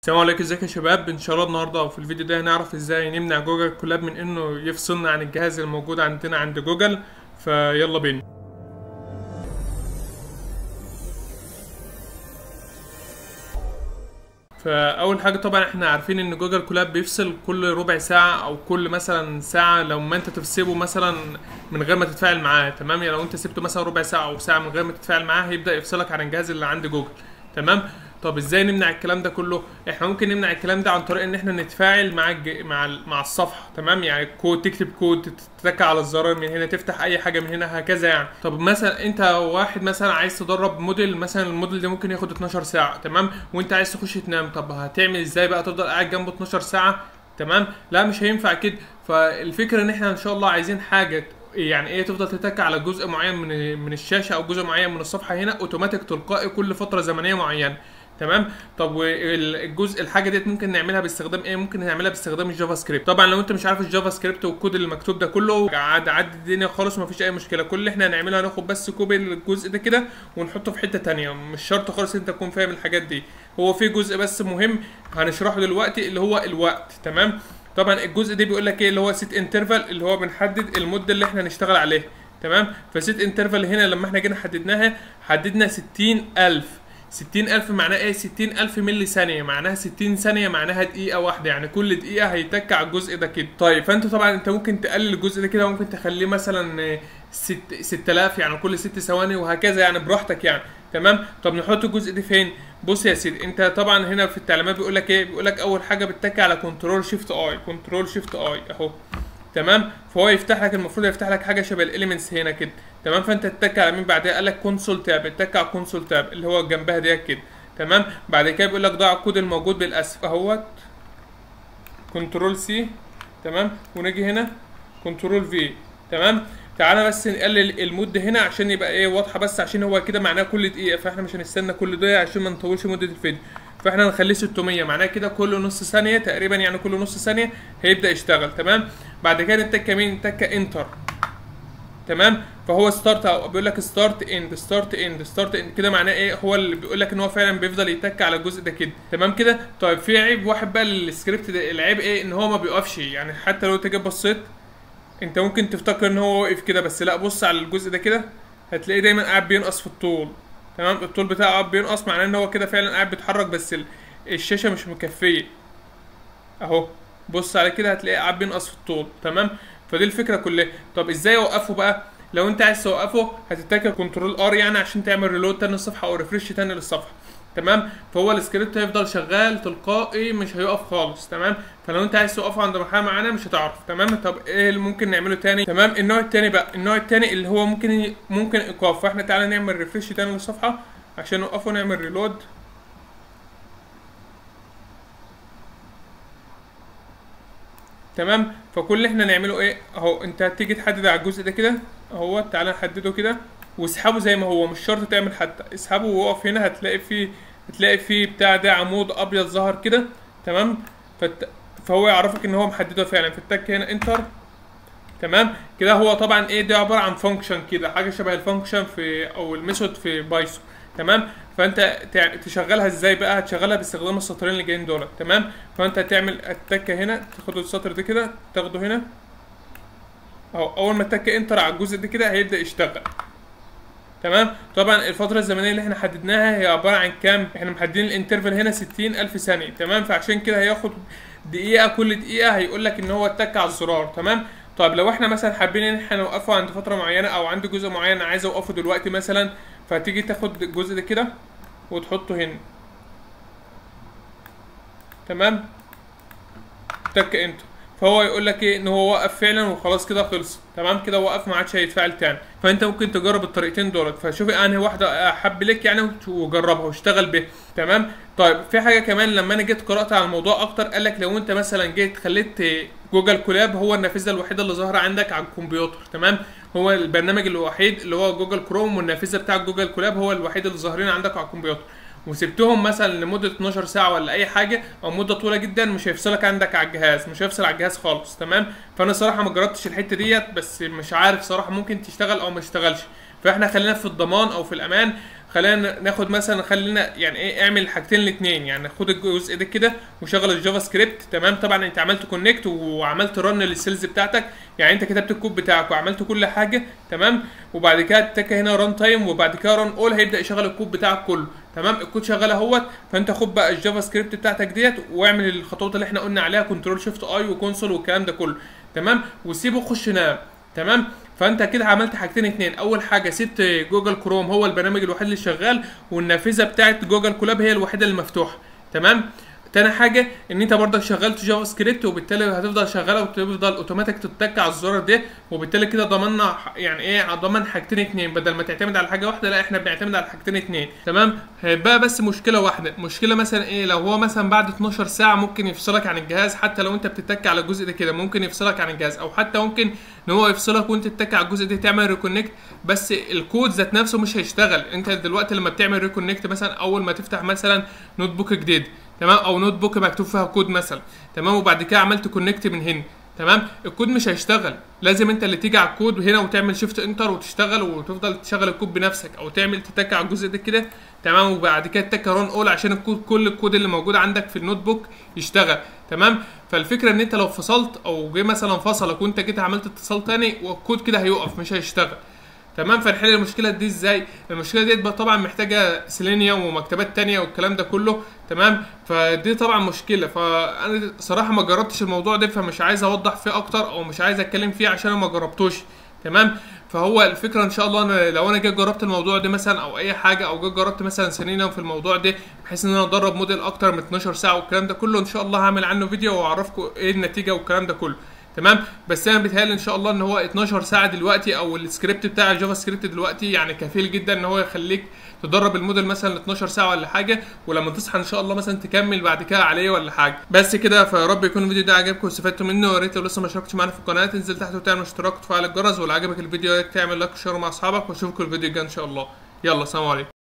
السلام عليكم ازيك يا شباب ان شاء الله النهارده في الفيديو ده هنعرف ازاي نمنع جوجل كولاب من انه يفصلنا عن الجهاز الموجود عندنا عند جوجل فيلا بينا فاول حاجه طبعا احنا عارفين ان جوجل كولاب بيفصل كل ربع ساعه او كل مثلا ساعه لو ما انت تسيبه مثلا من غير ما تتفاعل معاه تمام يعني لو انت سبته مثلا ربع ساعه او ساعه من غير ما تتفاعل معاه هيبدا يفصلك عن الجهاز اللي عند جوجل تمام طب ازاي نمنع الكلام ده كله احنا ممكن نمنع الكلام ده عن طريق ان احنا نتفاعل مع الج... مع ال... مع الصفحه تمام يعني كود تكتب كود تتك على الزرار من هنا تفتح اي حاجه من هنا هكذا يعني طب مثلا انت واحد مثلا عايز تدرب موديل مثلا الموديل ده ممكن ياخد 12 ساعه تمام وانت عايز تخش تنام طب هتعمل ازاي بقى تفضل قاعد جنبه 12 ساعه تمام لا مش هينفع كده فالفكره ان احنا ان شاء الله عايزين حاجه يعني ايه تفضل تتك على جزء معين من من الشاشه او جزء معين من الصفحه هنا اوتوماتيك تلقائي كل فتره زمنيه معينه تمام طب والجزء الحاجه ديت ممكن نعملها باستخدام ايه ممكن نعملها باستخدام الجافا سكريبت طبعا لو انت مش عارف الجافا سكريبت والكود اللي مكتوب ده كله عاد عد الدنيا خالص ومفيش اي مشكله كل اللي احنا هنعمله هناخد بس كوبي الجزء ده كده ونحطه في حته تانية مش شرط خالص انت تكون فاهم الحاجات دي هو في جزء بس مهم هنشرحه دلوقتي اللي هو الوقت تمام طبعا الجزء ده بيقول لك ايه اللي هو سيت انترفال اللي هو بنحدد المده اللي احنا هنشتغل عليها تمام فسيت انترفال هنا لما احنا جينا حددناها حددنا 60000 ستين ألف معناها ايه ستين ألف ملي ثانية معناها ستين ثانية معناها دقيقة واحدة يعني كل دقيقة هيتك على الجزء ده كده طيب فانت طبعا انت ممكن تقلل الجزء ده كده ممكن تخليه مثلا ست ست آلاف يعني كل ست ثواني وهكذا يعني براحتك يعني تمام طب نحط الجزء ده فين بص يا سيدي انت طبعا هنا في التعليمات بيقول لك ايه بيقول لك اول حاجه بتتك على كنترول شيفت اي كنترول شيفت اي اهو تمام فهو يفتح لك المفروض يفتح لك حاجه شبه الاليمنتس هنا كده تمام فانت تتك على مين بعدها قال لك كونسول تاب تتك على كونسول تاب اللي هو جنبها ديت كده تمام بعد كده بيقول لك ضع الكود الموجود بالاسف اهوت كنترول سي تمام ونيجي هنا كنترول في تمام تعالى بس نقلل المده هنا عشان يبقى ايه واضحه بس عشان هو كده معناه كل دقيقه فاحنا مش هنستنى كل دقيقه عشان ما نطولش مده الفيديو فاحنا هنخليه 600 معناه كده كل نص ثانيه تقريبا يعني كل نص ثانيه هيبدا يشتغل تمام بعد كده نتك مين نتك انتر تمام فهو ستارت بيقول لك ستارت اند ستارت اند ستارت اند كده معناه ايه هو اللي بيقول لك ان هو فعلا بيفضل يتك على الجزء ده كده تمام كده طيب في عيب واحد بقى للسكريبت ده العيب ايه ان هو ما بيقفش يعني حتى لو انت جيت بصيت انت ممكن تفتكر ان هو واقف كده بس لا بص على الجزء ده كده هتلاقيه دايما قاعد بينقص في الطول تمام الطول بتاعه قاعد بينقص معناه ان هو كده فعلا قاعد بيتحرك بس الشاشه مش مكفيه اهو بص على كده هتلاقيه قاعد بينقص في الطول تمام فدي الفكره كلها طب ازاي اوقفه بقى لو انت عايز توقفه هتتك كنترول ار يعني عشان تعمل ريلود تاني للصفحه او ريفرش تاني للصفحه تمام فهو السكريبت هيفضل شغال تلقائي مش هيقف خالص تمام فلو انت عايز توقفه عند مرحله معينه مش هتعرف تمام طب ايه اللي ممكن نعمله تاني تمام النوع التاني بقى النوع التاني اللي هو ممكن ممكن ايقاف فاحنا تعالى نعمل ريفرش تاني للصفحه عشان نوقفه نعمل ريلود تمام فكل اللي احنا نعمله ايه اهو انت هتيجي تحدد على الجزء ده كده اهو تعالى نحدده كده واسحبه زي ما هو مش شرط تعمل حتى اسحبه ووقف هنا هتلاقي فيه هتلاقي فيه بتاع ده عمود ابيض ظهر كده تمام فت... فهو يعرفك ان هو محدده فعلا فتك هنا انتر تمام كده هو طبعا ايه ده عباره عن فانكشن كده حاجه شبه الفانكشن في او الميثود في بايثون تمام فانت تشغلها ازاي بقى هتشغلها باستخدام السطرين اللي جايين دول تمام فانت هتعمل التكه هنا تاخد السطر ده كده تاخده هنا اهو اول ما تك انتر على الجزء ده كده هيبدا يشتغل تمام طبعا الفتره الزمنيه اللي احنا حددناها هي عباره عن كام احنا محددين الانترفال هنا 60000 ثانيه تمام فعشان كده هياخد دقيقه كل دقيقه هيقول لك ان هو اتك على الزرار تمام طيب لو احنا مثلا حابين ان احنا نوقفه عند فتره معينه او عند جزء معين عايز اوقفه دلوقتي مثلا فتيجي تاخد الجزء ده كده وتحطه هنا تمام تك انتر فهو يقول لك ايه ان هو وقف فعلا وخلاص كده خلص تمام كده وقف ما عادش هيتفعل تاني فانت ممكن تجرب الطريقتين دولت فشوفي انهي واحده احب لك يعني وجربها واشتغل بيها تمام طيب في حاجه كمان لما انا جيت قرات على الموضوع اكتر قال لك لو انت مثلا جيت خليت جوجل كولاب هو النافذه الوحيده اللي ظاهره عندك على الكمبيوتر تمام هو البرنامج الوحيد اللي هو جوجل كروم والنافذه بتاع جوجل كولاب هو الوحيد اللي ظاهرين عندك على الكمبيوتر وسبتهم مثلا لمده 12 ساعه ولا اي حاجه او مده طويله جدا مش هيفصلك عندك على الجهاز مش هيفصل على الجهاز خالص تمام فانا صراحه ما جربتش الحته ديت بس مش عارف صراحه ممكن تشتغل او ما تشتغلش فاحنا خلينا في الضمان او في الامان خلينا ناخد مثلا خلينا يعني ايه اعمل الحاجتين الاثنين يعني خد الجزء ده كده وشغل الجافا سكريبت تمام طبعا انت عملت كونكت وعملت رن للسيلز بتاعتك يعني انت كتبت الكود بتاعك وعملت كل حاجه تمام وبعد كده تك هنا ران تايم وبعد كده ران اول هيبدا يشغل الكود بتاعك كله تمام الكود شغال اهوت فانت خد بقى الجافا سكريبت بتاعتك ديت واعمل الخطوات اللي احنا قلنا عليها كنترول شيفت اي وكونسول والكلام ده كله تمام وسيبه خش نام تمام فانت كده عملت حاجتين اتنين اول حاجه سبت جوجل كروم هو البرنامج الوحيد اللي شغال والنافذه بتاعت جوجل كولاب هي الوحيده اللي مفتوحه تمام تاني حاجه ان انت برضك شغلت جافا سكريبت وبالتالي هتفضل شغاله وتفضل اوتوماتيك تتك على الزرار ده وبالتالي كده ضمننا ح- يعني ايه ضمن حاجتين اتنين بدل ما تعتمد على حاجه واحده لا احنا بنعتمد على حاجتين اتنين تمام هيبقى بس مشكله واحده مشكله مثلا ايه لو هو مثلا بعد 12 ساعه ممكن يفصلك عن الجهاز حتى لو انت بتتك على الجزء ده كده ممكن يفصلك عن الجهاز او حتى ممكن ان هو يفصلك وانت تتك على الجزء ده تعمل ريكونكت بس الكود ذات نفسه مش هيشتغل انت دلوقتي لما بتعمل ريكونكت مثلا اول ما تفتح مثلا نوت بوك جديد تمام او نوت بوك مكتوب فيها كود مثلا تمام وبعد كده عملت كونكت من هنا تمام الكود مش هيشتغل لازم انت اللي تيجي على الكود هنا وتعمل شيفت انتر وتشتغل وتفضل تشغل الكود بنفسك او تعمل تتك على الجزء ده كده تمام وبعد كده تتك رون اول عشان الكود كل الكود اللي موجود عندك في النوت بوك يشتغل تمام فالفكره ان انت لو فصلت او جه مثلا فصلك وانت جيت عملت اتصال تاني والكود كده هيقف مش هيشتغل تمام فنحل المشكله دي ازاي المشكله دي بقى طبعا محتاجه سيلينيوم ومكتبات تانية والكلام ده كله تمام فدي طبعا مشكله فانا صراحه ما جربتش الموضوع ده فمش عايز اوضح فيه اكتر او مش عايز اتكلم فيه عشان انا ما جربتوش تمام فهو الفكره ان شاء الله أنا لو انا جيت جربت الموضوع ده مثلا او اي حاجه او جيت جربت مثلا سيلينيوم في الموضوع ده بحيث ان انا ادرب موديل اكتر من 12 ساعه والكلام ده كله ان شاء الله هعمل عنه فيديو واعرفكم ايه النتيجه والكلام ده كله تمام بس انا بيتهيألي ان شاء الله ان هو 12 ساعه دلوقتي او السكريبت بتاع الجافا سكريبت دلوقتي يعني كفيل جدا ان هو يخليك تدرب الموديل مثلا ل 12 ساعه ولا حاجه ولما تصحى ان شاء الله مثلا تكمل بعد كده عليه ولا حاجه بس كده فيا رب يكون الفيديو ده عجبكم واستفدتوا منه ويا ريت لو لسه ما اشتركتش معانا في القناه تنزل تحت وتعمل اشتراك وتفعل الجرس ولو عجبك الفيديو يا ريت تعمل لايك وشير مع اصحابك واشوفكم الفيديو الجاي ان شاء الله يلا سلام عليكم